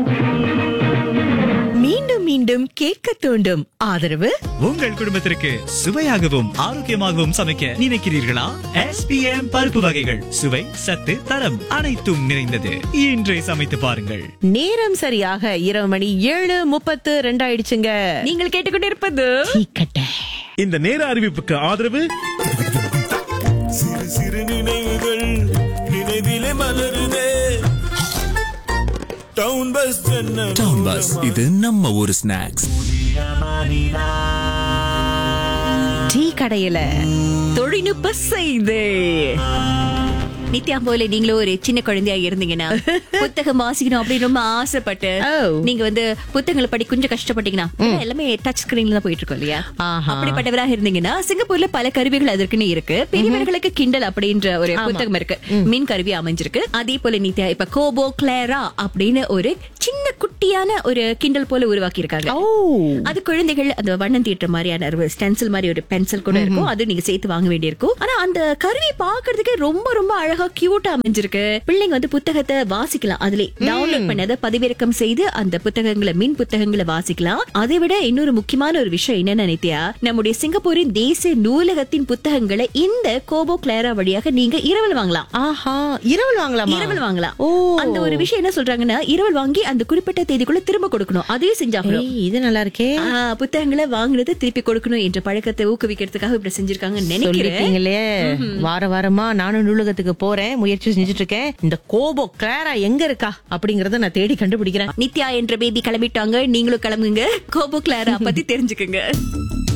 மீண்டும் மீண்டும் கேட்க தூண்டும் ஆதரவு உங்கள் குடும்பத்திற்கு சுவையாகவும் ஆரோக்கியமாகவும் சமைக்க நினைக்கிறீர்களா எஸ்பிஎம் பருப்பு வகைகள் சுவை சத்து தரம் அனைத்தும் நிறைந்தது இன்றே சமைத்து பாருங்கள் நேரம் சரியாக இரவு மணி ஏழு முப்பத்து ரெண்டாயிடுச்சுங்க நீங்கள் கேட்டுக்கொண்டிருப்பது தீக்கட்ட இந்த நேர அறிவிப்புக்கு ஆதரவு சிறு சிறு நினைவுகள் நினைவிலே மலருதே town bus Chennai town bus இது நம்ம ஊரு ஸ்நாக்ஸ் டீ கடையில தொழில்நுட்ப செய்து நித்யா போல நீங்களும் ஒரு சின்ன குழந்தையா இருந்தீங்கன்னா புத்தகம் வாசிக்கணும் அப்படின்னு ரொம்ப ஆசைப்பட்டு ஓ. நீங்க வந்து புத்தகங்களை படி கொஞ்சம் கஷ்டப்பட்டீங்கன்னா ஏன்னா எல்லாமே டச் ஸ்கிரீன்ல தான் போயிட்டு இருக்கோம் இல்லையா ஆஹா. அப்படிப்பட்டவராக இருந்தீங்கன்னா சிங்கப்பூர்ல பல கருவிகள் அதற்குன்னு இருக்கு பெரியவர்களுக்கு கிண்டல் அப்படின்ற ஒரு புத்தகம் இருக்கு மின் கருவி அமைஞ்சிருக்கு அதே போல நித்யா இப்ப கோபோ கிளேரா அப்படின்னு ஒரு சின்ன குட்டியான ஒரு கிண்டல் போல உருவாக்கி இருக்காங்க ஓ அது குழந்தைகள் அந்த வண்ணம் தீட்டுற மாதிரியான ஒரு ஸ்டென்சில் மாதிரி ஒரு பென்சில் கூட இருக்கும் அது நீங்க சேர்த்து வாங்க வேண்டியிருக்கும் ஆனா அந்த கருவி பாக்குறதுக்கு ரொம்ப ரொம்ப அழகா கியூட்டா அமைஞ்சிருக்கு பிள்ளைங்க வந்து புத்தகத்தை வாசிக்கலாம் அதுல டவுன்லோட் பண்ணதை பதிவிறக்கம் செய்து அந்த புத்தகங்களை மின் புத்தகங்களை வாசிக்கலாம் அதை விட இன்னொரு முக்கியமான ஒரு விஷயம் என்னன்னு நினைத்தியா நம்முடைய சிங்கப்பூரின் தேசிய நூலகத்தின் புத்தகங்களை இந்த கோபோ கிளேரா வழியாக நீங்க இரவல் வாங்கலாம் ஆஹா இரவல் வாங்கலாமா இரவல் வாங்கலாம் ஓ அந்த ஒரு விஷயம் என்ன சொல்றாங்கன்னா இரவல் வாங்கி அந்த குறிப்பிட்ட தேதிக்குள்ள திரும்ப கொடுக்கணும் அதையும் செஞ்சாகணும் ஏய், இது நல்லா இருக்கே ஆ, புத்தகங்களை வாங்குனதை திருப்பி கொடுக்கணும் என்ற பழக்கத்தை ஊக்குவிக்கிறதுக்காக இப்படி செஞ்சிருக்காங்கன்னு நினைக்கிறேன் சொல்லிட்டீங்களே வார வாரமா நானும் நூலகத்துக்கு போறேன் முயற்சி செஞ்சுட்டு இருக்கேன் இந்த கோபோ கிளாரா எங்க இருக்கா அப்படிங்கறத நான் தேடி கண்டுபிடிக்கிறேன் நித்யா என்ற பேபி கிளம்பிட்டாங்க நீங்களும் கிளம்புங்க கோபோ கிளாரா பத்தி தெரிஞ்சுக்குங்க